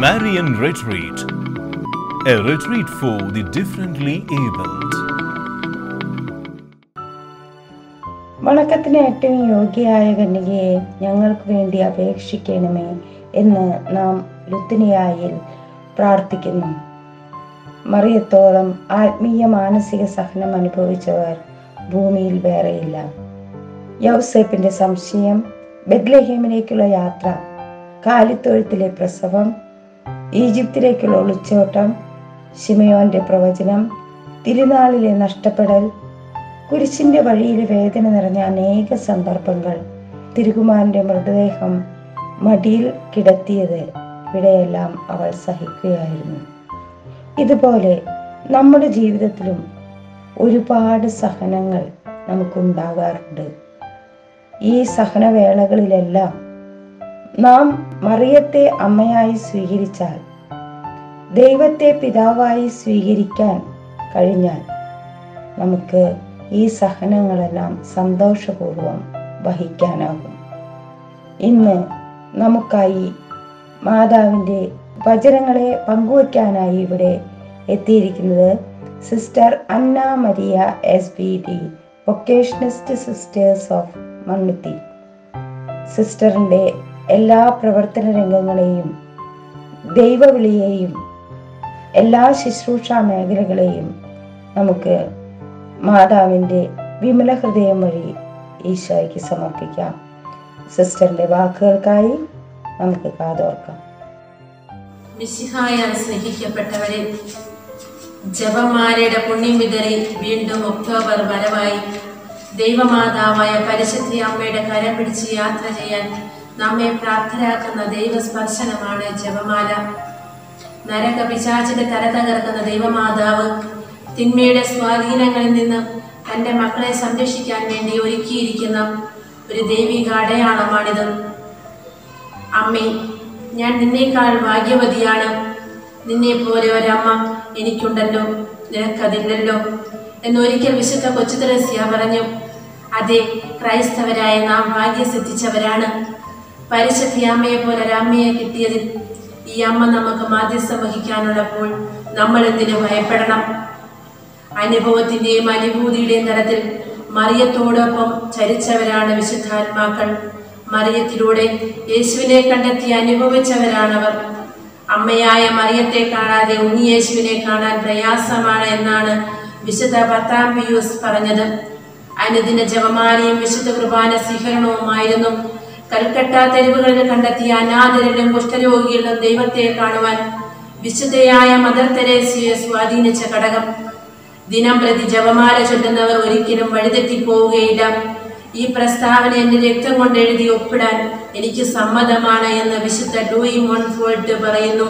Marian Retreat, a retreat for the differently abled. വണക്കത്തിന് ഏറ്റവും യോഗ്യയായ കന്യകയെ ഞങ്ങൾക്ക് വേണ്ടി അപേക്ഷിക്കണമേ എന്ന് നാം ലുത്തിനിയായിൽ പ്രാർത്ഥിക്കുന്നു മറിയത്തോളം ആത്മീയ മാനസിക സഹനം അനുഭവിച്ചവർ ഭൂമിയിൽ വേറെയില്ല യൗസേപ്പിന്റെ സംശയം ബെത്ലഹേമിലേക്കുള്ള യാത്ര കാലിത്തൊഴുത്തിലെ പ്രസവം ഈജിപ്തിലേക്കുള്ള ഒളിച്ചോട്ടം ശിമയോന്റെ പ്രവചനം തിരുനാളിലെ നഷ്ടപ്പെടൽ കുരിശിന്റെ വഴിയിലെ വേദന നിറഞ്ഞ അനേക സന്ദർഭങ്ങൾ തിരുകുമാരന്റെ മൃതദേഹം മടിയിൽ കിടത്തിയത് ഇവിടെയെല്ലാം അവൾ സഹിക്കുകയായിരുന്നു ഇതുപോലെ നമ്മുടെ ജീവിതത്തിലും ഒരുപാട് സഹനങ്ങൾ നമുക്കുണ്ടാകാറുണ്ട് ഈ സഹനവേളകളിലെല്ലാം നാം മറിയത്തെ അമ്മയായി സ്വീകരിച്ചാൽ ദൈവത്തെ പിതാവായി സ്വീകരിക്കാൻ കഴിഞ്ഞാൽ നമുക്ക് ഈ സഹനങ്ങളെല്ലാം സന്തോഷപൂർവം വഹിക്കാനാകും ഇന്ന് നമുക്കായി മാതാവിൻ്റെ വചനങ്ങളെ പങ്കുവയ്ക്കാനായി ഇവിടെ എത്തിയിരിക്കുന്നത് sister Anna Maria S B D vocationist sisters of Mannuthy സിസ്റ്ററിൻ്റെ എല്ലാ പ്രവർത്തന രംഗങ്ങളെയും ദൈവവിളിയെയും എല്ലാ ശുശ്രൂഷ മേഖലകളെയും നമുക്ക് മാതാവിൻ്റെ വിമല ഹൃദയം വഴി ഈശോയ്ക്ക് സമർപ്പിക്കാം സിസ്റ്ററിന്റെ വാക്കുകൾക്കായി നമുക്ക് കാതോർക്കാം മിശിഹായാൽ സ്നേഹിക്കപ്പെട്ടവരെ ജപമാലയുടെ പുണ്യം വിതറി വീണ്ടും ഒക്ടോബർ വരവായി ദൈവമാതാവായ പരിശുദ്ധി അമ്മയുടെ കരം പിടിച്ച് യാത്ര ചെയ്യാൻ നമ്മെ പ്രാപ്തരാക്കുന്ന ദൈവസ്പർശനമാണ് ജപമാല നരക പിശാചിന്റെ തല തകർക്കുന്ന ദൈവമാതാവ് തിന്മയുടെ സ്വാധീനങ്ങളിൽ നിന്ന് തന്റെ മക്കളെ സംരക്ഷിക്കാൻ വേണ്ടി ഒരുക്കിയിരിക്കുന്ന ഒരു ദൈവിക അടയാളമാണിത് അമ്മേ ഞാൻ നിന്നേക്കാൾ ഭാഗ്യവതിയാണ് നിന്നെ പോലെ ഒരമ്മ എനിക്കുണ്ടല്ലോ നിനക്കതില്ലല്ലോ എന്നൊരിക്കൽ വിശുദ്ധ കൊച്ചുതരസ്യ പറഞ്ഞു അതെ ക്രൈസ്തവരായ നാം ഭാഗ്യം സിദ്ധിച്ചവരാണ് പരിശുദ്ധി അമ്മയെ പോലെ ഒരമ്മയെ കിട്ടിയതിൽ ഈ അമ്മ നമുക്ക് മാധ്യസ്ഥം വഹിക്കാനുള്ളപ്പോൾ നമ്മൾ എന്തിനു ഭയപ്പെടണം അനുഭവത്തിന്റെയും അനുഭൂതിയുടെയും തലത്തിൽ മറിയത്തോടൊപ്പം ചരിച്ചവരാണ് വിശുദ്ധാത്മാക്കൾ മറിയത്തിലൂടെ യേശുവിനെ കണ്ടെത്തി അനുഭവിച്ചവരാണവർ അമ്മയായ മറിയത്തെ കാണാതെ ഉണ്ണിയേശുവിനെ കാണാൻ പ്രയാസമാണ് എന്നാണ് വിശുദ്ധ പത്താം പിയൂസ് പറഞ്ഞത് അനുദിന ജപമാലയും വിശുദ്ധ കുർബാന സ്വീകരണവുമായിരുന്നു കൽക്കട്ട തെരുവുകളിൽ കണ്ടെത്തിയ അനാഥരിലും കുഷ്ഠരോഗികളിലും ദൈവത്തെ കാണുവാൻ വിശുദ്ധയായ മദർ തെരേസയെ സ്വാധീനിച്ച ഘടകം ദിനം പ്രതി ജപമാല ചൊല്ലുന്നവർ ഒരിക്കലും വഴിതെറ്റിപ്പോവുകയില്ല ഈ പ്രസ്താവന എന്റെ രക്തം കൊണ്ട് എഴുതി ഒപ്പിടാൻ എനിക്ക് സമ്മതമാണ് എന്ന് വിശുദ്ധ ലൂയി മോൺഫോൾട്ട് പറയുന്നു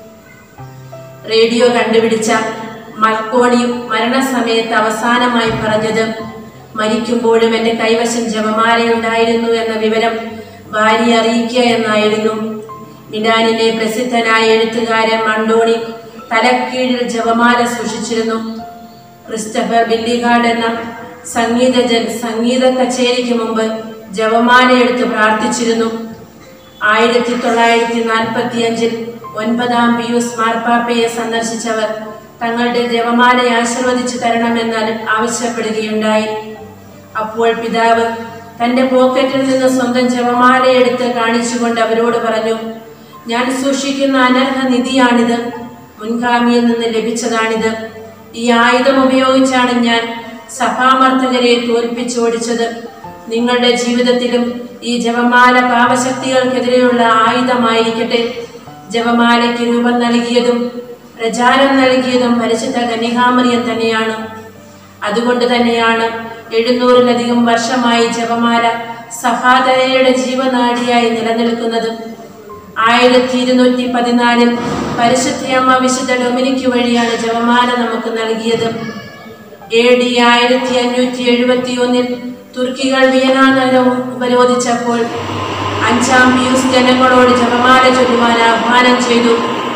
റേഡിയോ കണ്ടുപിടിച്ച മൽക്കോണി മരണസമയത്ത് അവസാനമായി പറഞ്ഞത് മരിക്കുമ്പോഴും എന്റെ കൈവശം ജപമാലയുണ്ടായിരുന്നു എന്ന വിവരം ഭാര്യ അറിയിക്കുക എന്നായിരുന്നു മിലാനിലെ പ്രസിദ്ധനായ എഴുത്തുകാരൻ മണ്ടോണി തലക്കീഴിൽ ജപമാല സൂക്ഷിച്ചിരുന്നു ക്രിസ്റ്റഫർ ബില്ലിഗാർഡ് എന്ന സംഗീതജൻ സംഗീത കച്ചേരിക്ക് മുമ്പ് ജപമാല എടുത്ത് പ്രാർത്ഥിച്ചിരുന്നു ആയിരത്തി തൊള്ളായിരത്തി നാൽപ്പത്തി അഞ്ചിൽ ഒൻപതാം പിയൂസ് മാർപ്പാപ്പയെ സന്ദർശിച്ചവർ തങ്ങളുടെ ജപമാലയെ ആശീർവദിച്ചു തരണമെന്ന് ആവശ്യപ്പെടുകയുണ്ടായി അപ്പോൾ പിതാവ് തന്റെ പോക്കറ്റിൽ നിന്ന് സ്വന്തം ജപമാല എടുത്ത് കാണിച്ചുകൊണ്ട് അവരോട് പറഞ്ഞു ഞാൻ സൂക്ഷിക്കുന്ന അനർഹ നിധിയാണിത് മുൻഗാമിയിൽ നിന്ന് ലഭിച്ചതാണിത് ഈ ആയുധം ഉപയോഗിച്ചാണ് ഞാൻ സഭാമർദ്ദകരെ തോൽപ്പിച്ചോടിച്ചത് നിങ്ങളുടെ ജീവിതത്തിലും ഈ ജപമാല പാപശക്തികൾക്കെതിരെയുള്ള ആയുധമായിരിക്കട്ടെ ജപമാലയ്ക്ക് രൂപം നൽകിയതും പ്രചാരം നൽകിയതും പരിശുദ്ധ കന്യകാമറിയം തന്നെയാണ് അതുകൊണ്ട് തന്നെയാണ് എഴുന്നൂറിലധികം വർഷമായി ജപമാല സഹാദരയുടെ ജീവനാഡിയായി നിലനിൽക്കുന്നത് ആയിരത്തി ഇരുന്നൂറ്റി പതിനാലിൽ പരിശുദ്ധയമ്മ വിശുദ്ധ ഡൊമിനിക്ക് വഴിയാണ് ജപമാല നമുക്ക് നൽകിയത് എ ഡി ആയിരത്തി അഞ്ഞൂറ്റി എഴുപത്തി ഒന്നിൽ തുർക്കികൾ വിയന നഗരം ഉപരോധിച്ചപ്പോൾ അഞ്ചാം പിയൂസ് ജനങ്ങളോട് ജപമാല ചൊല്ലുവാൻ ആഹ്വാനം ചെയ്തു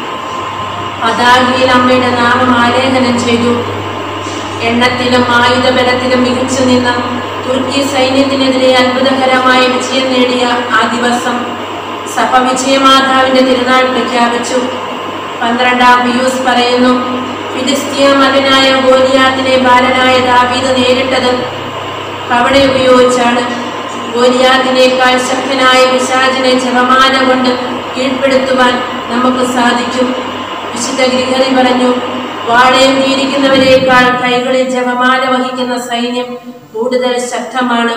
പതാകയിൽ അമ്മയുടെ നാമം ആലേഖനം ചെയ്തു എണ്ണത്തിലും ആയുധബലത്തിലും മികച്ചു നിന്ന തുർക്കി സൈന്യത്തിനെതിരെ അത്ഭുതകരമായ വിജയം നേടിയ ആ ദിവസം സഭ വിജയമാതാവിന്റെ തിരുനാൾ പ്രഖ്യാപിച്ചു പന്ത്രണ്ടാം പിയൂസ് പറയുന്നു ഫിലിസ്തീയ മകനായ ഗോലിയാത്തിനെ ബാലനായ ദാവീദ് നേരിട്ടത് കവട ഉപയോഗിച്ചാണ് ഗോലിയാത്തിനേക്കാൾ ശക്തനായ പിശാചിനെ ജപമാല കൊണ്ട് കീഴ്പ്പെടുത്തുവാൻ നമുക്ക് സാധിക്കും വിശുദ്ധ ഗ്രിഹറി പറഞ്ഞു വാളേന്തിയിരിക്കുന്നവരേക്കാൾ കൈകളിൽ ജപമാല വഹിക്കുന്ന സൈന്യം കൂടുതൽ ശക്തമാണ്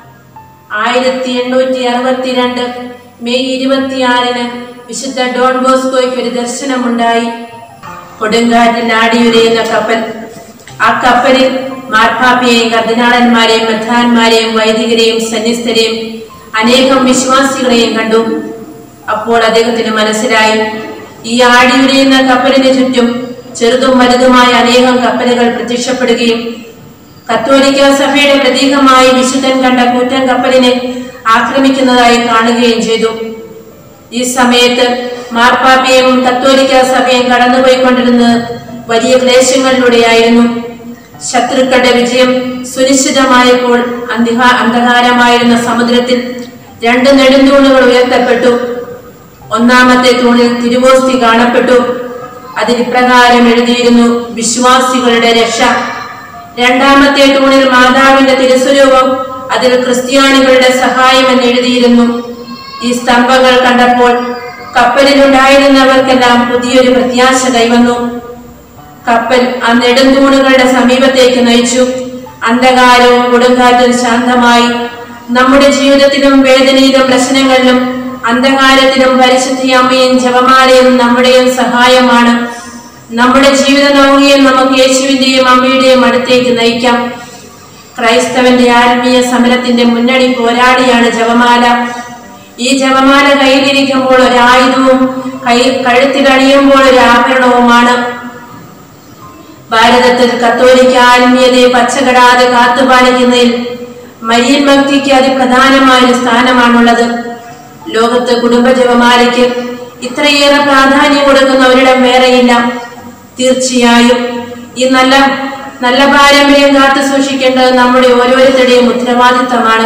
ആയിരത്തി എണ്ണൂറ്റി അറുപത്തിരണ്ട് മെയ് ഇരുപത്തിയാറിന് വിശുദ്ധ ഡോൺ ബോസ്കോയ്ക്ക് ഒരു ദർശനമുണ്ടായി കൊടുങ്കാറ്റിൽ ആടിയുരയുന്ന കപ്പൽ ആ കപ്പലിൽ മാർപ്പാപ്പയെയും കർദിനാളന്മാരെയും മെത്രാന്മാരെയും വൈദികരെയും സന്യസ്തരെയും അനേകം വിശ്വാസികളെയും കണ്ടു അപ്പോൾ അദ്ദേഹത്തിന് മനസ്സിലായി ഈ ആടിയുരയുന്ന കപ്പലിന് ചുറ്റും ചെറുതും വലുതുമായ അനേകം കപ്പലുകൾ പ്രത്യക്ഷപ്പെടുകയും കത്തോലിക്ക സഭയുടെ പ്രതീകമായി വിശുദ്ധൻ കണ്ട കൂറ്റൻ കപ്പലിനെ ആക്രമിക്കുന്നതായി കാണുകയും ചെയ്തു ഈ സമയത്ത് മാർപ്പാപ്പയും കത്തോലിക്ക സഭയും കടന്നുപോയിക്കൊണ്ടിരുന്നത് വലിയ ക്ലേശങ്ങളിലൂടെയായിരുന്നു ശത്രുക്കളുടെ വിജയം സുനിശ്ചിതമായപ്പോൾ അന്ധിഹാ അന്ധകാരമായിരുന്ന സമുദ്രത്തിൽ രണ്ട് നെടുന്തൂണുകൾ ഉയർത്തപ്പെട്ടു ഒന്നാമത്തെ തൂണിൽ തിരുവോസ്തി കാണപ്പെട്ടു അതിൽ ഇപ്രകാരം എഴുതിയിരുന്നു വിശ്വാസികളുടെ രക്ഷ രണ്ടാമത്തെ തൂണിൽ മാതാവിന്റെ തിരുസ്വരൂപം അതിൽ ക്രിസ്ത്യാനികളുടെ സഹായം എന്ന് എഴുതിയിരുന്നു ഈ സ്തംഭങ്ങൾ കണ്ടപ്പോൾ കപ്പലിലുണ്ടായിരുന്നവർക്കെല്ലാം പുതിയൊരു പ്രത്യാശ കൈവന്നു കപ്പൽ ആ നെടുന്തൂണുകളുടെ സമീപത്തേക്ക് നയിച്ചു അന്ധകാരവും കൊടുങ്കാറ്റും ശാന്തമായി നമ്മുടെ ജീവിതത്തിലും വേദനയിലും പ്രശ്നങ്ങളിലും അന്ധകാരത്തിലും പരിശുദ്ധി അമ്മയും ജപമാലയും നമ്മുടെയും സഹായമാണ് നമ്മുടെ ജീവിത നൗകിയും നമുക്ക് യേശുവിന്റെയും അമ്മയുടെയും അടുത്തേക്ക് നയിക്കാം ക്രൈസ്തവന്റെ ആത്മീയ സമരത്തിന്റെ മുന്നണി പോരാളിയാണ് ജപമാല ഈ ജപമാല കയ്യിലിരിക്കുമ്പോൾ ഒരു ആയുധവും കൈ കഴുത്തിലണിയുമ്പോൾ ഒരു ആഭരണവുമാണ് ഭാരതത്തിൽ കത്തോലിക്ക ആത്മീയതയെ പച്ചകടാതെ കാത്തുപാലിക്കുന്നതിൽ മരിയൻ ഭക്തിക്ക് അതിപ്രധാനമായ ഒരു സ്ഥാനമാണുള്ളത് ലോകത്ത് കുടുംബ ജപമാലയ്ക്ക് ഇത്രയേറെ പ്രാധാന്യം കൊടുക്കുന്ന ഒരിടം വേറെയില്ല തീർച്ചയായും ഈ നല്ല നല്ല പാരമ്പര്യം കാത്തു സൂക്ഷിക്കേണ്ടത് നമ്മുടെ ഓരോരുത്തരുടെയും ഉത്തരവാദിത്തമാണ്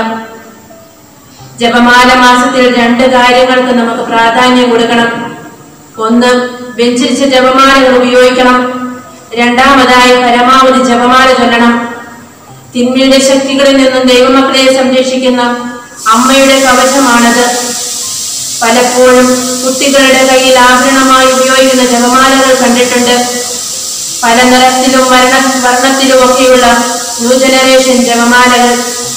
ജപമാല മാസത്തിൽ രണ്ട് കാര്യങ്ങൾക്ക് നമുക്ക് പ്രാധാന്യം കൊടുക്കണം ഒന്ന് വെഞ്ചരിച്ച ജപമാലകൾ ഉപയോഗിക്കണം രണ്ടാമതായി പരമാവധി ജപമാല ചൊല്ലണം തിന്മയുടെ ശക്തികളിൽ നിന്നും ദൈവമക്കളെ സംരക്ഷിക്കുന്ന അമ്മയുടെ കവചമാണത് പലപ്പോഴും കുട്ടികളുടെ കയ്യിൽ ആഭരണമായി ഉപയോഗിക്കുന്ന ജപമാലകൾ കണ്ടിട്ടുണ്ട് പല നിറത്തിലും വർണ്ണ വർണ്ണത്തിലും ഒക്കെയുള്ള ന്യൂ ജനറേഷൻ ജപമാലകൾ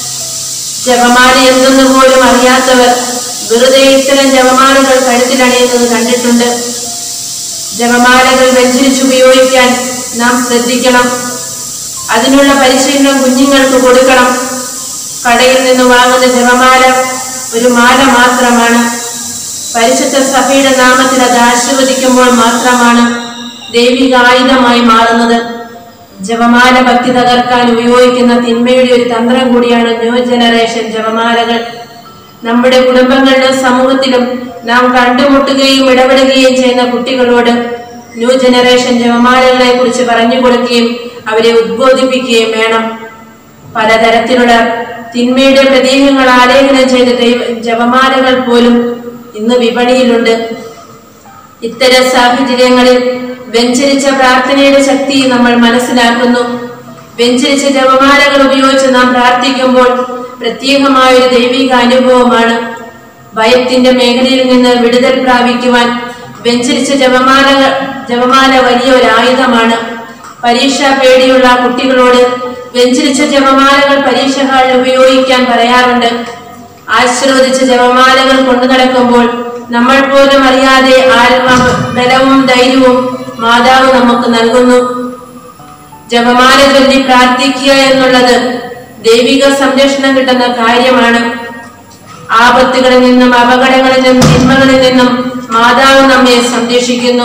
ജപമാല എന്തെന്ന് പോലും അറിയാത്തവർ വെറുതെ ഇത്തരം ജപമാലകൾ കഴുത്തിലണിയുന്നത് കണ്ടിട്ടുണ്ട് ജപമാലകൾ വെഞ്ചരിച്ച് ഉപയോഗിക്കാൻ നാം ശ്രദ്ധിക്കണം അതിനുള്ള പരിശീലനം കുഞ്ഞുങ്ങൾക്ക് കൊടുക്കണം കടയിൽ നിന്ന് വാങ്ങുന്ന ജപമാല ഒരു മാല മാത്രമാണ് പരിശുദ്ധ സഭയുടെ നാമത്തിൽ അത് ആശീർവദിക്കുമ്പോൾ മാത്രമാണ് ദൈവിക ആയുധമായി മാറുന്നത് ജപമാല ഭക്തി തകർക്കാൻ ഉപയോഗിക്കുന്ന തിന്മയുടെ ഒരു തന്ത്രം കൂടിയാണ് ന്യൂ ജനറേഷൻ ജപമാലകൾ നമ്മുടെ കുടുംബങ്ങളിലും സമൂഹത്തിലും നാം കണ്ടുമുട്ടുകയും ഇടപെടുകയും ചെയ്യുന്ന കുട്ടികളോട് ന്യൂ ജനറേഷൻ ജപമാലകളെ കുറിച്ച് പറഞ്ഞു കൊടുക്കുകയും അവരെ ഉദ്ബോധിപ്പിക്കുകയും വേണം പലതരത്തിലുള്ള തിന്മയുടെ പ്രതീകങ്ങൾ ആലേഖനം ചെയ്ത ദൈവ ജപമാലകൾ പോലും ഇന്ന് വിപണിയിലുണ്ട് ഇത്തരം സാഹചര്യങ്ങളിൽ വെഞ്ചരിച്ച പ്രാർത്ഥനയുടെ ശക്തി നമ്മൾ മനസ്സിലാക്കുന്നു വെഞ്ചരിച്ച ജപമാലകൾ ഉപയോഗിച്ച് നാം പ്രാർത്ഥിക്കുമ്പോൾ പ്രത്യേകമായ ഒരു ദൈവിക അനുഭവമാണ് ഭയത്തിന്റെ മേഖലയിൽ നിന്ന് വിടുതൽ പ്രാപിക്കുവാൻ വെഞ്ചരിച്ച ജപമാല ജപമാല വലിയ ഒരു ആയുധമാണ് പരീക്ഷാ പേടിയുള്ള കുട്ടികളോട് വെഞ്ചരിച്ച ജപമാലകൾ പരീക്ഷ ഹാളിൽ ഉപയോഗിക്കാൻ പറയാറുണ്ട് ആശീർവദിച്ച ജപമാലകൾ കൊണ്ടു നടക്കുമ്പോൾ നമ്മൾ പോലും അറിയാതെ ആത്മ ബലവും ധൈര്യവും മാതാവ് നമുക്ക് നൽകുന്നു ജപമാല ചൊല്ലി പ്രാർത്ഥിക്കുക എന്നുള്ളത് ദൈവിക സംരക്ഷണം കിട്ടുന്ന കാര്യമാണ് ആപത്തുകളിൽ നിന്നും അപകടങ്ങളിൽ നിന്നും തിന്മകളിൽ നിന്നും മാതാവ് നമ്മെ സംരക്ഷിക്കുന്നു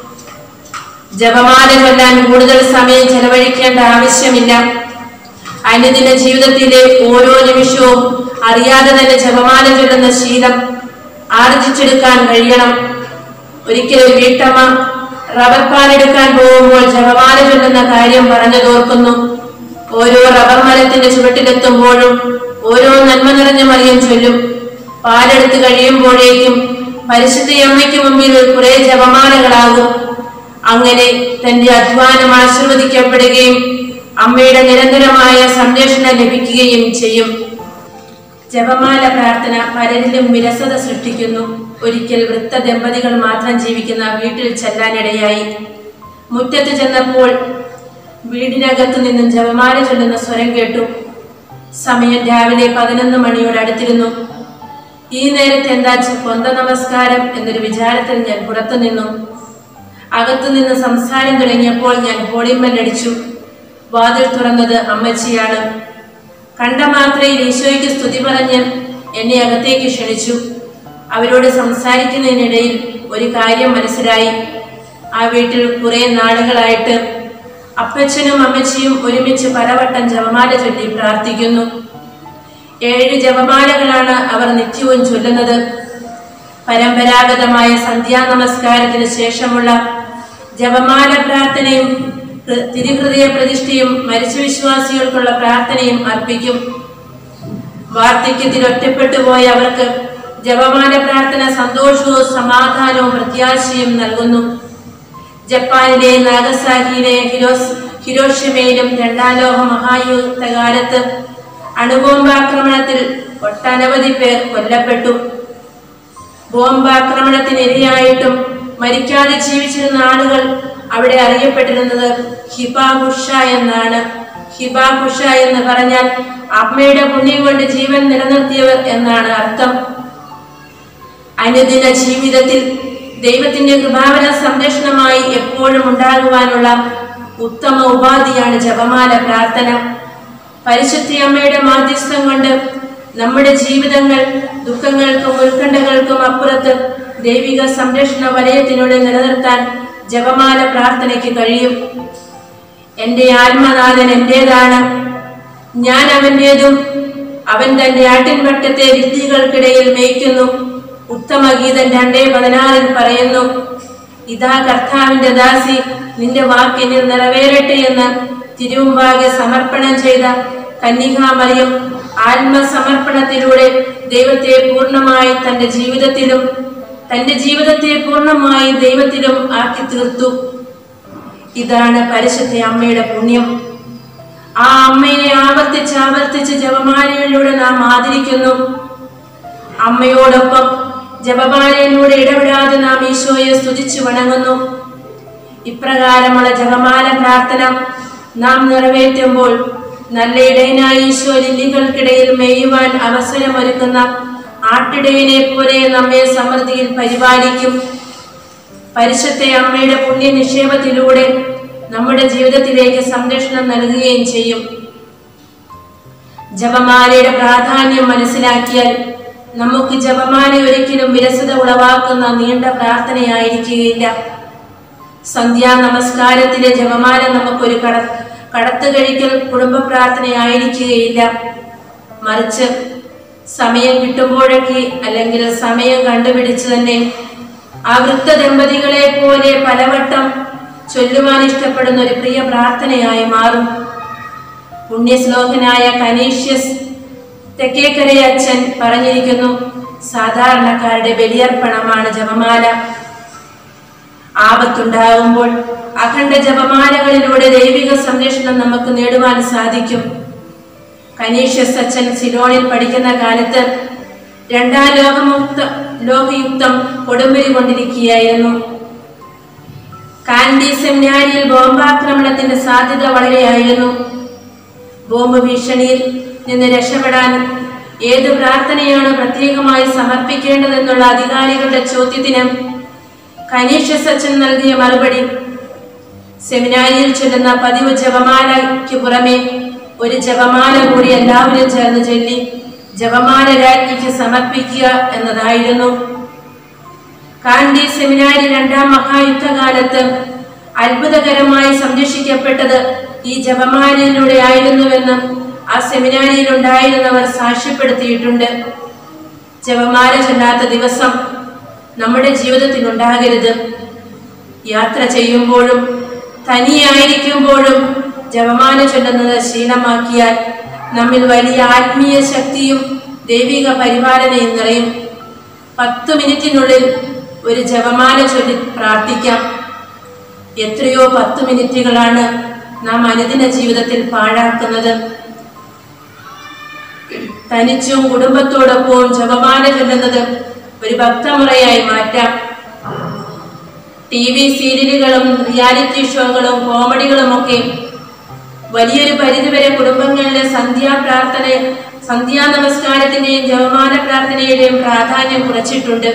ജപമാല ചൊല്ലാൻ കൂടുതൽ സമയം ചെലവഴിക്കേണ്ട ആവശ്യമില്ല അനുദിന ജീവിതത്തിലെ ഓരോ നിമിഷവും അറിയാതെ തന്നെ ജപമാല ചൊല്ലുന്ന ശീലം ആർജിച്ചെടുക്കാൻ കഴിയണം ഒരിക്കലും വീട്ടമ്മ റബ്ബർ പാലെടുക്കാൻ പോകുമ്പോൾ ജപമാല ചൊല്ലുന്ന കാര്യം പറഞ്ഞു തോർക്കുന്നു ഓരോ റബ്ബർ മരത്തിന്റെ ചുവട്ടിലെത്തുമ്പോഴും ഓരോ നന്മ നിറഞ്ഞ മറിയം ചൊല്ലും പാലെടുത്ത് കഴിയുമ്പോഴേക്കും പരിശുദ്ധ അമ്മയ്ക്ക് മുമ്പിൽ കുറെ ജപമാലകളാകും അങ്ങനെ തന്റെ അധ്വാനം ആശീർവദിക്കപ്പെടുകയും അമ്മയുടെ നിരന്തരമായ സംരക്ഷണം ലഭിക്കുകയും ചെയ്യും ജപമാല പ്രാർത്ഥന പലരിലും വിരസത സൃഷ്ടിക്കുന്നു ഒരിക്കൽ വൃത്ത ദമ്പതികൾ മാത്രം ജീവിക്കുന്ന വീട്ടിൽ ചെല്ലാനിടയായി മുറ്റത്ത് ചെന്നപ്പോൾ വീടിനകത്തു നിന്നും ജപമാല ചൊല്ലുന്ന സ്വരം കേട്ടു സമയം രാവിലെ പതിനൊന്ന് മണിയോട് അടുത്തിരുന്നു ഈ നേരത്തെ എന്താ ചെ- പൊന്ത നമസ്കാരം എന്നൊരു വിചാരത്തിൽ ഞാൻ പുറത്തു നിന്നു അകത്തുനിന്ന് സംസാരം തുടങ്ങിയപ്പോൾ ഞാൻ ഹോളിമ്മല്ലടിച്ചു വാതിൽ തുറന്നത് അമ്മച്ചിയാണ് കണ്ട മാത്രയിൽ ഈശോയ്ക്ക് സ്തുതി പറഞ്ഞ് എന്നെ അകത്തേക്ക് ക്ഷണിച്ചു അവരോട് സംസാരിക്കുന്നതിനിടയിൽ ഒരു കാര്യം മനസ്സിലായി ആ വീട്ടിൽ കുറെ നാളുകളായിട്ട് അപ്പച്ചനും അമ്മച്ചിയും ഒരുമിച്ച് പലവട്ടം ജപമാല ചൊല്ലി പ്രാർത്ഥിക്കുന്നു ഏഴ് ജപമാലകളാണ് അവർ നിത്യവും ചൊല്ലുന്നത് പരമ്പരാഗതമായ സന്ധ്യാ നമസ്കാരത്തിന് ശേഷമുള്ള ജപമാല പ്രാർത്ഥനയും ഹൃ- തിരുഹൃദയ പ്രതിഷ്ഠയും മരിച്ച വിശ്വാസികൾക്കുള്ള പ്രാർത്ഥനയും അർപ്പിക്കും വാർദ്ധക്യത്തിൽ ഒറ്റപ്പെട്ടു പോയ അവർക്ക് ജപമാല പ്രാർത്ഥന സന്തോഷവും സമാധാനവും പ്രത്യാശയും നൽകുന്നു ജപ്പാനിലെ നാഗസാക്കിയിലെ ഹിരോസ് ഹിരോഷിമയിലും രണ്ടാം ലോക മഹായുദ്ധകാലത്ത് അണുബോംബാക്രമണത്തിൽ ഒട്ടനവധി പേർ കൊല്ലപ്പെട്ടു ബോംബാക്രമണത്തിനിരയായിട്ടും മരിക്കാതെ ജീവിച്ചിരുന്ന ആളുകൾ അവിടെ അറിയപ്പെട്ടിരുന്നത് ഹിബാബുഷ എന്നാണ് ഹിബാബുഷ എന്ന് പറഞ്ഞാൽ അമ്മയുടെ പുണ്യം കൊണ്ട് ജീവൻ നിലനിർത്തിയവർ എന്നാണ് അർത്ഥം അനുദിന ജീവിതത്തിൽ ദൈവത്തിന്റെ കൃപാവന സംരക്ഷണമായി എപ്പോഴും ഉണ്ടാകുവാനുള്ള ഉത്തമ ഉപാധിയാണ് ജപമാല പ്രാർത്ഥന പരിശുദ്ധി അമ്മയുടെ മാധ്യസ്ഥം കൊണ്ട് നമ്മുടെ ജീവിതങ്ങൾ ദുഃഖങ്ങൾക്കും ഉത്കണ്ഠകൾക്കും അപ്പുറത്ത് ദൈവിക സംരക്ഷണ വലയത്തിനുള്ളിൽ നിലനിർത്താൻ ജപമാല പ്രാർത്ഥനയ്ക്ക് കഴിയും എന്റെ ആത്മനാഥൻ എന്റേതാണ് ഞാൻ അവന്റേതും അവൻ തന്റെ ആട്ടിൻവട്ടത്തെ വിദ്യകൾക്കിടയിൽ മേയ്ക്കുന്നു ഉത്തമഗീതൻ രണ്ടേ പതിനാറിൽ പറയുന്നു ഇതാ കർത്താവിന്റെ ദാസി നിന്റെ വാക്കിനിൽ നിറവേറട്ടെ എന്ന് തിരുമുമ്പാകെ സമർപ്പണം ചെയ്ത കന്യകാമറിയം ആത്മസമർപ്പണത്തിലൂടെ ദൈവത്തെ പൂർണ്ണമായി തന്റെ ജീവിതത്തിലും തന്റെ ജീവിതത്തെ പൂർണ്ണമായി ദൈവത്തിലും ആക്കി തീർത്തു ഇതാണ് പരിശുദ്ധ അമ്മയുടെ പുണ്യം ആ അമ്മയെ ആവർത്തിച്ച് ആവർത്തിച്ച് ജപമാലയിലൂടെ നാം ആദരിക്കുന്നു അമ്മയോടൊപ്പം ജപമാലയിലൂടെ ഇടപെടാതെ നാം ഈശോയെ സ്തുതിച്ചു വണങ്ങുന്നു ഇപ്രകാരമുള്ള ജപമാല പ്രാർത്ഥന നാം നിറവേറ്റുമ്പോൾ നല്ല ഇടയനായ ഈശോ ലില്ലികൾക്കിടയിൽ മേയുവാൻ അവസരമൊരുക്കുന്ന ആട്ടിടയനെ പോലെ നമ്മെ സമൃദ്ധിയിൽ പരിപാലിക്കും പരിശുദ്ധ അമ്മയുടെ പുണ്യ നിക്ഷേപത്തിലൂടെ നമ്മുടെ ജീവിതത്തിലേക്ക് സംരക്ഷണം നൽകുകയും ചെയ്യും ജപമാലയുടെ പ്രാധാന്യം മനസ്സിലാക്കിയാൽ നമുക്ക് ജപമാല ഒരിക്കലും വിരസത ഉളവാക്കുന്ന നീണ്ട പ്രാർത്ഥനയായിരിക്കുകയില്ല സന്ധ്യാ നമസ്കാരത്തിലെ ജപമാല നമുക്കൊരു കട കടത്തു കഴിക്കൽ കുടുംബ പ്രാർത്ഥനയായിരിക്കുകയില്ല മറിച്ച് സമയം കിട്ടുമ്പോഴൊക്കെ അല്ലെങ്കിൽ സമയം കണ്ടുപിടിച്ച് തന്നെ ആ വൃദ്ധ ദമ്പതികളെ പോലെ പലവട്ടം ചൊല്ലുവാൻ ഇഷ്ടപ്പെടുന്ന ഒരു പ്രിയ പ്രാർത്ഥനയായി മാറും പുണ്യശ്ലോകനായ കനീഷ്യസ് തെക്കേക്കരയ അച്ഛൻ പറഞ്ഞിരിക്കുന്നു സാധാരണക്കാരുടെ ബലിയർപ്പണമാണ് ജപമാല ആപത്തുണ്ടാകുമ്പോൾ അഖണ്ഡ ജപമാലകളിലൂടെ ദൈവിക സംരക്ഷണം നമുക്ക് നേടുവാൻ സാധിക്കും കനീഷ്യസ് അച്ഛൻ സിലോണിൽ പഠിക്കുന്ന കാലത്ത് രണ്ടാം ലോകമുക്ത ലോകയുക്തം കൊടുമ്പിരി കൊണ്ടിരിക്കുകയായിരുന്നു കാൻഡി സെമിനാരിയിൽ ബോംബാക്രമണത്തിന്റെ സാധ്യത വളരെയായിരുന്നു ബോംബ് ഭീഷണിയിൽ നിന്ന് രക്ഷപ്പെടാൻ ഏത് പ്രാർത്ഥനയാണ് പ്രത്യേകമായി സമർപ്പിക്കേണ്ടതെന്നുള്ള അധികാരികളുടെ ചോദ്യത്തിന് കനീഷ്യസ് അച്ഛൻ നൽകിയ മറുപടി സെമിനാരിയിൽ ചൊല്ലുന്ന പതിവ് ജപമാലയ്ക്ക് പുറമെ ഒരു ജപമാല കൂടി എല്ലാവരും ചേർന്ന് ചൊല്ലി ജപമാല രാജ്ഞിക്ക് സമർപ്പിക്കുക എന്നതായിരുന്നു കാണ്ടി സെമിനാരി രണ്ടാം മഹായുദ്ധകാലത്ത് അത്ഭുതകരമായി സംരക്ഷിക്കപ്പെട്ടത് ഈ ജപമാലയിലൂടെ ആയിരുന്നുവെന്ന് ആ സെമിനാരിയിൽ ഉണ്ടായിരുന്നവർ സാക്ഷ്യപ്പെടുത്തിയിട്ടുണ്ട് ജപമാല ചൊല്ലാത്ത ദിവസം നമ്മുടെ ജീവിതത്തിൽ ഉണ്ടാകരുത് യാത്ര ചെയ്യുമ്പോഴും തനിയായിരിക്കുമ്പോഴും ജപമാല ചൊല്ലുന്നത് ശീലമാക്കിയാൽ നമ്മിൽ വലിയ ആത്മീയ ശക്തിയും ദൈവിക പരിപാലനയും നിറയും പത്തു മിനിറ്റിനുള്ളിൽ ഒരു ജപമാല ചൊല്ലി പ്രാർത്ഥിക്കാം എത്രയോ പത്ത് മിനിറ്റുകളാണ് നാം അനുദിന ജീവിതത്തിൽ പാഴാക്കുന്നത് തനിച്ചും കുടുംബത്തോടൊപ്പവും ജപമാല ചൊല്ലുന്നത് ഒരു ഭക്തമുറയായി മാറ്റാം ടി വി സീരിയലുകളും റിയാലിറ്റി ഷോകളും കോമഡികളും ഒക്കെ വലിയൊരു പരിധിവരെ കുടുംബങ്ങളിലെ സന്ധ്യാ പ്രാർത്ഥന സന്ധ്യാ നമസ്കാരത്തിന്റെയും ജപമാല പ്രാർത്ഥനയുടെയും പ്രാധാന്യം കുറച്ചിട്ടുണ്ട്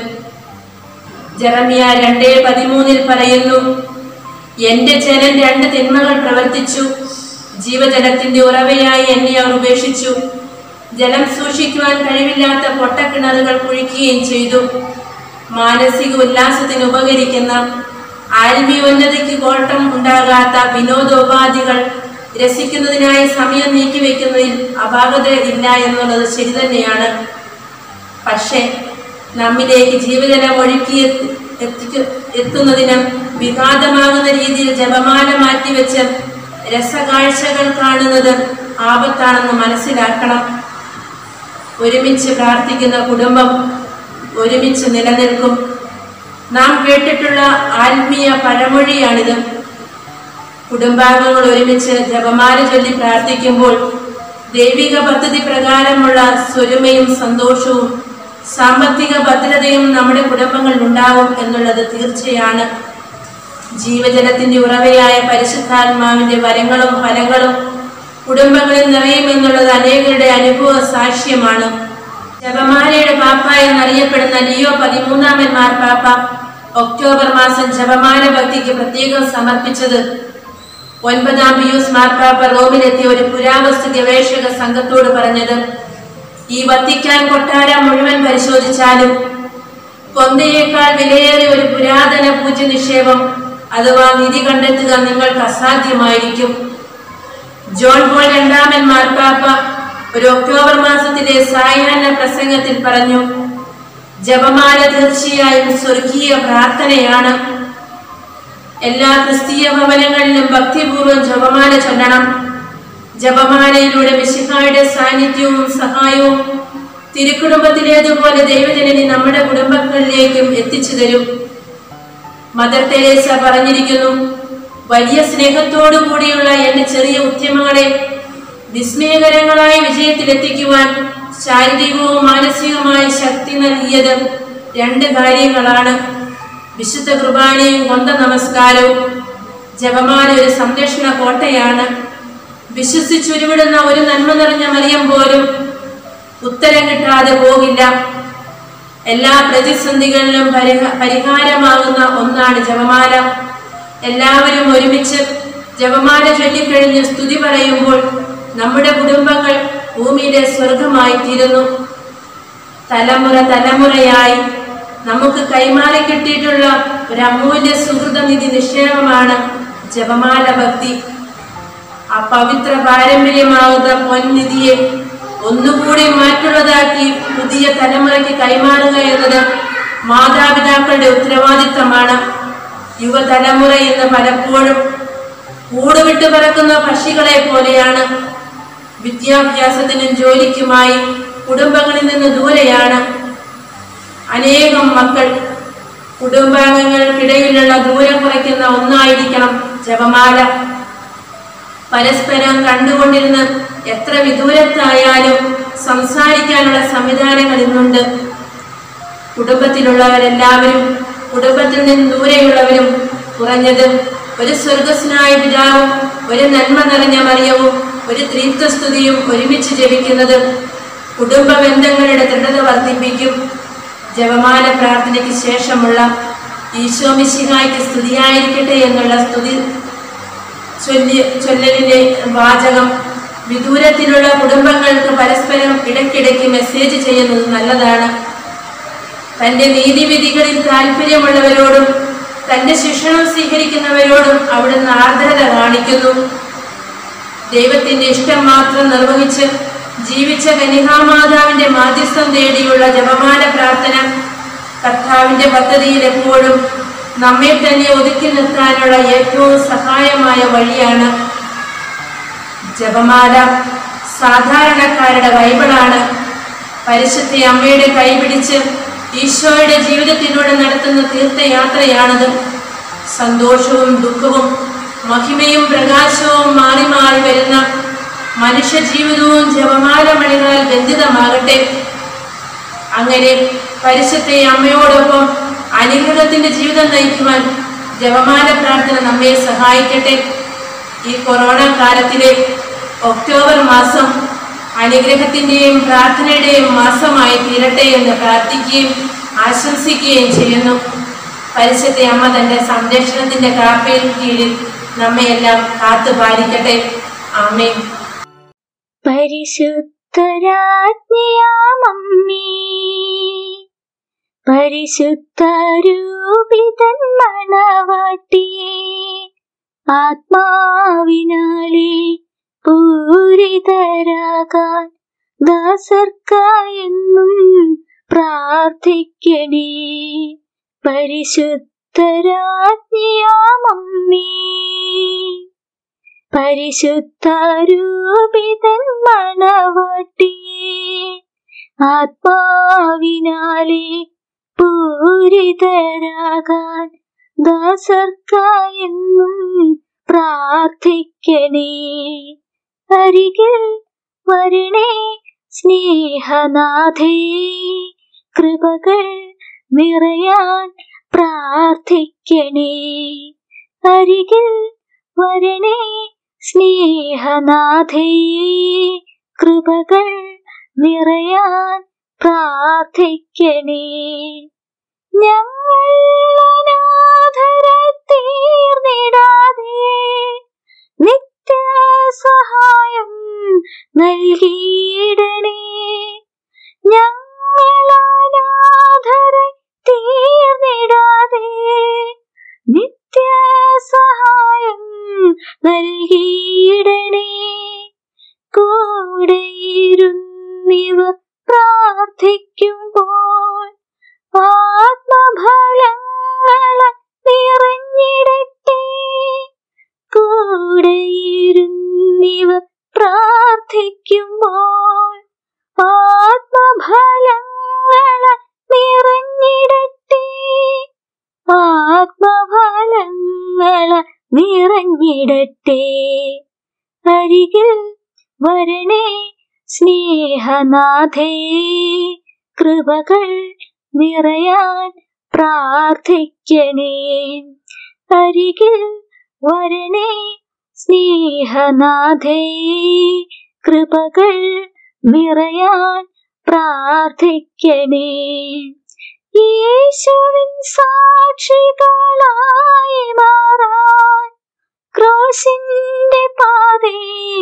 ജെറമിയ രണ്ടേ പതിമൂന്നിൽ പറയുന്നു എന്റെ ജനൻ രണ്ട് തിന്മകൾ പ്രവർത്തിച്ചു ജീവജലത്തിന്റെ ഉറവയായി എന്നെ അവർ ഉപേക്ഷിച്ചു ജലം സൂക്ഷിക്കുവാൻ കഴിവില്ലാത്ത പൊട്ടക്കിണറുകൾ കുഴിക്കുകയും ചെയ്തു മാനസിക ഉല്ലാസത്തിന് ഉപകരിക്കുന്ന ആത്മീയോന്നതിക്ക് കോട്ടം ഉണ്ടാകാത്ത വിനോദോപാധികൾ രസിക്കുന്നതിനായി സമയം നീക്കിവെക്കുന്നതിൽ അപാകത ഇല്ല എന്നുള്ളത് ശരി തന്നെയാണ് പക്ഷേ നമ്മിലേക്ക് ജീവജലം ഒഴുക്കി എത്തി- എത്തിക്കു എത്തുന്നതിന് വിഘാതമാകുന്ന രീതിയിൽ ജപമാല മാറ്റിവെച്ച് രസകാഴ്ചകൾ കാണുന്നത് ആപത്താണെന്ന് മനസ്സിലാക്കണം ഒരുമിച്ച് പ്രാർത്ഥിക്കുന്ന കുടുംബം ഒരുമിച്ച് നിലനിൽക്കും നാം കേട്ടിട്ടുള്ള ആത്മീയ പഴമൊഴിയാണിത് കുടുംബാംഗങ്ങൾ ഒരുമിച്ച് ജപമാല ചൊല്ലി പ്രാർത്ഥിക്കുമ്പോൾ ദൈവിക പദ്ധതി പ്രകാരമുള്ള സ്വരുമയും സന്തോഷവും സാമ്പത്തിക ഭദ്രതയും നമ്മുടെ കുടുംബങ്ങളിൽ ഉണ്ടാകും എന്നുള്ളത് തീർച്ചയാണ് ജീവജലത്തിന്റെ ഉറവയായ പരിശുദ്ധാത്മാവിന്റെ വരങ്ങളും ഫലങ്ങളും കുടുംബങ്ങളിൽ നിറയുമെന്നുള്ളത് അനേകരുടെ അനുഭവ സാക്ഷ്യമാണ് ജപമാലയുടെ പാപ്പ എന്നറിയപ്പെടുന്ന ലിയോ പതിമൂന്നാമൻ മാർപ്പാപ്പ ഒക്ടോബർ മാസം ജപമാല ഭക്തിക്ക് പ്രത്യേകം സമർപ്പിച്ചത് ഒൻപതാം പിയൂസ് മാർപ്പാപ്പ റോമിലെത്തിയ ഒരു പുരാവസ്തു ഗവേഷക സംഘത്തോട് പറഞ്ഞത് ഈ വത്തിക്കാൻ കൊട്ടാരം മുഴുവൻ പരിശോധിച്ചാലും കൊന്തയേക്കാൾ വിലയേറിയ ഒരു പുരാതന പൂജ്യ നിക്ഷേപം അഥവാ നിധി കണ്ടെത്തുക നിങ്ങൾക്ക് അസാധ്യമായിരിക്കും ജോൺ പോൾ രണ്ടാമൻ മാർപ്പാപ്പ ഒരു ഒക്ടോബർ മാസത്തിലെ സായാഹ്ന പ്രസംഗത്തിൽ പറഞ്ഞു ജപമാല തീർച്ചയായും സ്വർഗീയ പ്രാർത്ഥനയാണ് എല്ലാ ക്രിസ്തീയ ഭവനങ്ങളിലും ഭക്തിപൂർവ്വം ജപമാല ചൊല്ലണം ജപമാലയിലൂടെ മിശിഹായുടെ സാന്നിധ്യവും സഹായവും തിരുക്കുടുംബത്തിലേതുപോലെ ദൈവജനനി നമ്മുടെ കുടുംബങ്ങളിലേക്കും എത്തിച്ചു തരും മദർ തെരേസ പറഞ്ഞിരിക്കുന്നു വലിയ സ്നേഹത്തോടു കൂടിയുള്ള എന്റെ ചെറിയ ഉദ്യമങ്ങളെ വിസ്മയകരങ്ങളായ വിജയത്തിലെത്തിക്കുവാൻ ശാരീരികവും മാനസികവുമായ ശക്തി നൽകിയത് രണ്ട് കാര്യങ്ങളാണ് വിശുദ്ധ കുർബാനയും കൊന്ത നമസ്കാരവും ജപമാല ഒരു സംരക്ഷണ കോട്ടയാണ് വിശ്വസിച്ചുരുവിടുന്ന ഒരു നന്മ നിറഞ്ഞ മറിയം പോലും ഉത്തരം കിട്ടാതെ പോകില്ല എല്ലാ പ്രതിസന്ധികളിലും പരിഹ- പരിഹാരമാകുന്ന ഒന്നാണ് ജപമാല എല്ലാവരും ഒരുമിച്ച് ജപമാല ചൊല്ലിക്കഴിഞ്ഞ് സ്തുതി പറയുമ്പോൾ നമ്മുടെ കുടുംബങ്ങൾ ഭൂമിയിലെ സ്വർഗമായി തീരുന്നു തലമുറ തലമുറയായി നമുക്ക് കൈമാറി കിട്ടിയിട്ടുള്ള ഒരു അമൂല്യ സുഹൃതനിധി നിക്ഷേപമാണ് ജപമാല ഭക്തി ആ പവിത്ര പാരമ്പര്യമാകുന്ന പൊൻനിധിയെ ഒന്നുകൂടി മാറ്റുള്ളതാക്കി പുതിയ തലമുറയ്ക്ക് കൈമാറുക എന്നത് മാതാപിതാക്കളുടെ ഉത്തരവാദിത്തമാണ് യുവതലമുറ ഇന്ന് പലപ്പോഴും കൂടുവിട്ട് പറക്കുന്ന പക്ഷികളെ പോലെയാണ് വിദ്യാഭ്യാസത്തിനും ജോലിക്കുമായി കുടുംബങ്ങളിൽ നിന്ന് ദൂരെയാണ് അനേകം മക്കൾ കുടുംബാംഗങ്ങൾക്കിടയിലുള്ള ദൂരം കുറയ്ക്കുന്ന ഒന്നായിരിക്കണം ജപമാല പരസ്പരം കണ്ടുകൊണ്ടിരുന്ന് എത്ര വിദൂരത്തായാലും സംസാരിക്കാനുള്ള സംവിധാനങ്ങൾ ഇന്നുണ്ട് കുടുംബത്തിലുള്ളവരെല്ലാവരും കുടുംബത്തിൽ നിന്ന് ദൂരെയുള്ളവരും കുറഞ്ഞത് ഒരു സ്വർഗസ്നായ പിതാവും ഒരു നന്മ നിറഞ്ഞ മറിയവും ഒരു ത്രിത്വസ്തുതിയും ഒരുമിച്ച് ജപിക്കുന്നത് കുടുംബ ബന്ധങ്ങളുടെ ദൃഢത വർദ്ധിപ്പിക്കും ജപമാല പ്രാർത്ഥനയ്ക്ക് ശേഷമുള്ള ഈശോ മിശിഹായ്ക്ക് സ്തുതിയായിരിക്കട്ടെ എന്നുള്ള സ്തുതി ചൊല്ലി ചൊല്ലലിന്റെ വാചകം വിദൂരത്തിലുള്ള കുടുംബങ്ങൾക്ക് പരസ്പരം ഇടയ്ക്കിടയ്ക്ക് മെസ്സേജ് ചെയ്യുന്നത് നല്ലതാണ് തന്റെ നീതിവിധികളിൽ താല്പര്യമുള്ളവരോടും തന്റെ ശിക്ഷണം സ്വീകരിക്കുന്നവരോടും അവിടുന്ന് ആർദ്രത കാണിക്കുന്നു ദൈവത്തിന്റെ ഇഷ്ടം മാത്രം നിർവഹിച്ച് ജീവിച്ച കനികാമാതാവിന്റെ മാധ്യസ്ഥം തേടിയുള്ള ജപമാല പ്രാർത്ഥന കർത്താവിന്റെ പദ്ധതിയിൽ എപ്പോഴും നമ്മെ തന്നെ ഒതുക്കി നിർത്താനുള്ള ഏറ്റവും സഹായമായ വഴിയാണ് ജപമാല സാധാരണക്കാരുടെ ബൈബിളാണ് പരിശുദ്ധ അമ്മയുടെ കൈപിടിച്ച് ഈശോയുടെ ജീവിതത്തിലൂടെ നടത്തുന്ന തീർത്ഥയാത്രയാണത് സന്തോഷവും ദുഃഖവും മഹിമയും പ്രകാശവും മാറി മാറി വരുന്ന മനുഷ്യ ജീവിതവും ജപമാല മണികളാൽ ബന്ധിതമാകട്ടെ അങ്ങനെ പരിശുദ്ധ അമ്മയോടൊപ്പം അനുഗ്രഹത്തിന്റെ ജീവിതം നയിക്കുവാൻ ജപമാല പ്രാർത്ഥന നമ്മെ സഹായിക്കട്ടെ ഈ കൊറോണ കാലത്തിലെ ഒക്ടോബർ മാസം അനുഗ്രഹത്തിന്റെയും പ്രാർത്ഥനയുടെയും മാസമായി തീരട്ടെ എന്ന് പ്രാർത്ഥിക്കുകയും ആശംസിക്കുകയും ചെയ്യുന്നു പരിശുദ്ധ അമ്മ തന്റെ സംരക്ഷണത്തിന്റെ കാപ്പയിൽ കീഴിൽ നമ്മയെല്ലാം കാത്തു പാലിക്കട്ടെ ആമേൻ പരിശുദ്ധരാജ്ഞിയാമമ്മേ പരിശുദ്ധരൂപിതൻ മണവാട്ടിയേ ആത്മാവിനാലെ പൂരിതരാകാൻ ദാസർക്കായെന്നും പ്രാർത്ഥിക്കണേ പരിശുദ്ധരാജ്ഞിയാമമ്മേ പരിശുദ്ധരൂപിതൻ മണവാട്ടിയേ ആത്മാവിനാലെ പൂരിതരാകാൻ ദാസർക്കായെന്നും പ്രാർത്ഥിക്കണേ അരികിൽ വരണേ സ്നേഹനാഥേ കൃപകൾ നിറയാൻ പ്രാർത്ഥിക്കണേ അരികിൽ വരണേ സ്നേഹനാഥേ കൃപകൾ നിറയാൻ പ്രാർത്ഥിക്കണേ ഞങ്ങൾ അനാഥരായി തീർന്നിടാതെ നിത്യസഹായം നൽകിയിടണേ ഞങ്ങൾ അനാഥരായി തീർന്നിടാതെ നിത്യസഹായം നൽകിയിടണേ കൂടെയിരുന്നിവർ പ്രാർത്ഥിക്കുമ്പോൾ ആത്മഫലങ്ങള നിറഞ്ഞിടട്ടെ കൂടെയിരുന്നിവർ പ്രാർത്ഥിക്കുമ്പോൾ ആത്മഫലങ്ങള നിറഞ്ഞിടട്ടെ ആത്മഫലങ്ങള നിറഞ്ഞിടട്ടെ അരികിൽ വരണേ സ്നേഹനാഥേ കൃപകൾ നിറയാൻ പ്രാർത്ഥിക്കണേ അരികിൽ വരണേ സ്നേഹനാഥേ കൃപകൾ നിറയാൻ പ്രാർത്ഥിക്കണേ യേശുവിൻ സാക്ഷികളായി മാറാൻ ക്രോസിന്റെ പാതേ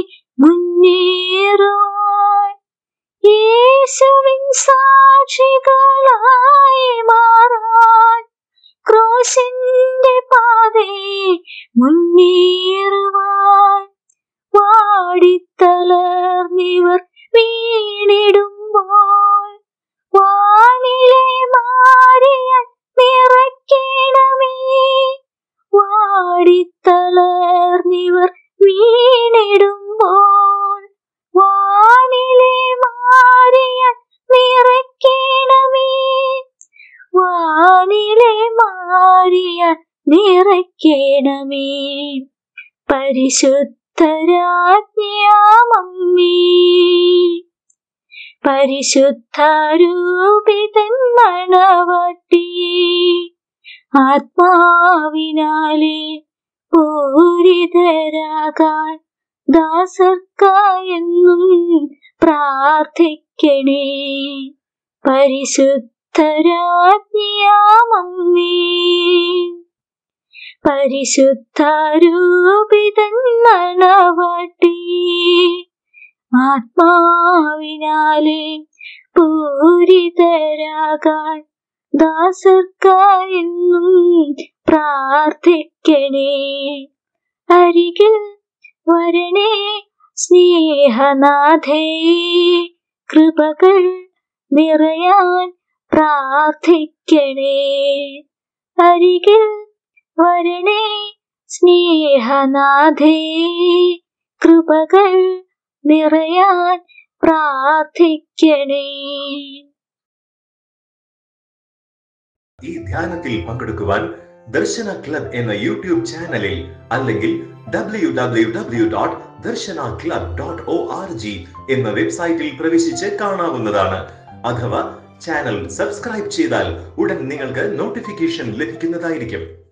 മുന്നേറുവാൻ യേശുവിൻ സാക്ഷികളായി മാറാൻ ക്രോസിന്റെ പാതേ മുന്നേറുവാൻ വാടിത്തളർന്നിവർ വീണിടുമ്പോൾ വാനിലെ മാറിയ നിറയ്ക്കണമേ വാടിത്തളർന്നിവർ വീണിടുമ്പോൾ വാനിലെ മാറിയ നിറയ്ക്കണമേ വാനിലെ മാറിയ നിറയ്ക്കണമേ പരിശുദ്ധരാജ്ഞാമമ്മേ പരിശുദ്ധാരൂപിതൻ മണവാട്ടിയേ ആത്മാവിനാലെ പൂരിതരാകാൻ ദാസർക്കായെന്നും പ്രാർത്ഥിക്കണേ പരിശുദ്ധരാജ്ഞിയാമമ്മേ പരിശുദ്ധാരൂപിതൻ മണവാട്ടിയേ ആത്മാവിനാലെ പൂരിതരാകാൻ ദാസർക്കായെന്നും പ്രാർത്ഥിക്കണേ അരികിൽ വരണേ സ്നേഹനാഥേ കൃപകൾ നിറയാൻ പ്രാർത്ഥിക്കണേ അരികിൽ വരണേ സ്നേഹനാഥേ കൃപകൾ നിറയാൻ പ്രാർത്ഥിക്കണേ ഈ ധ്യാനത്തിൽ പങ്കെടുക്കുവാൻ ദർശന ക്ലബ് എന്ന യൂട്യൂബ് ചാനലിൽ അല്ലെങ്കിൽ W W W dot Darshana club dot O R G എന്ന വെബ്സൈറ്റിൽ പ്രവേശിച്ച് കാണാവുന്നതാണ് അഥവാ ചാനൽ സബ്സ്ക്രൈബ് ചെയ്താൽ ഉടൻ നിങ്ങൾക്ക് നോട്ടിഫിക്കേഷൻ ലഭിക്കുന്നതായിരിക്കും